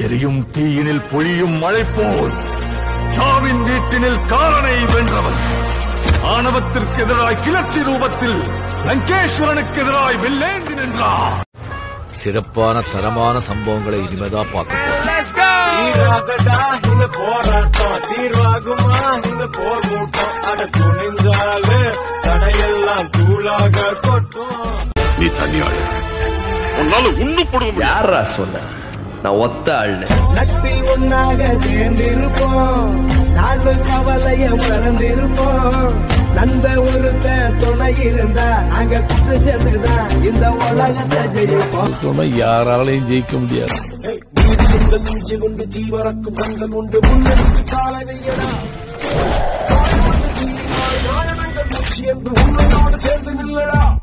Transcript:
எரியும் தீயினில் பொழியும் மழை போல் சாவின் வீட்டினில் காலனை வென்றவன் ஆணவத்திற்கு எதிராய் கிளர்ச்சி ரூபத்தில் லங்கேஸ்வரனுக்கு எதிராய் வெள்ளேந்தி நின்றார் சிறப்பான தரமான சம்பவங்களை இனிமேதான் பார்க்க போறோம். தீராதடா இந்த போராட்டம் தீர்வாகுமா இந்த போர் கூட்டம் அட துணிந்தாலே தடையெல்லாம் தூளாக கொட்டும் நீ தனியாள் உன்னால ஒண்ணும் போடுங்க முடியாது யாரா சொன்ன நான் ஒத்த ஆள்னு நட்பில் ஒன்னாக சேர்ந்திருப்போம் நாலு கவலைய மறந்திருப்போம் நண்ப ஒருத்த துணை இருந்தா அங்க குத்து சேர்ந்துதான் இந்த உலகத்தை ஜெயிப்போம் சொன்னா யாராலையும் ஜெயிக்க முடியாது நீதி கொண்டு நெஞ்சு கொண்டு தீவரக்கும் கண்கள் உண்டு முன்னெடுத்து காலை வையடா காலை கொண்டு தீயினால் நாளடைந்த மூச்சு என்று உண்மையோடு சேர்ந்து நில்லடா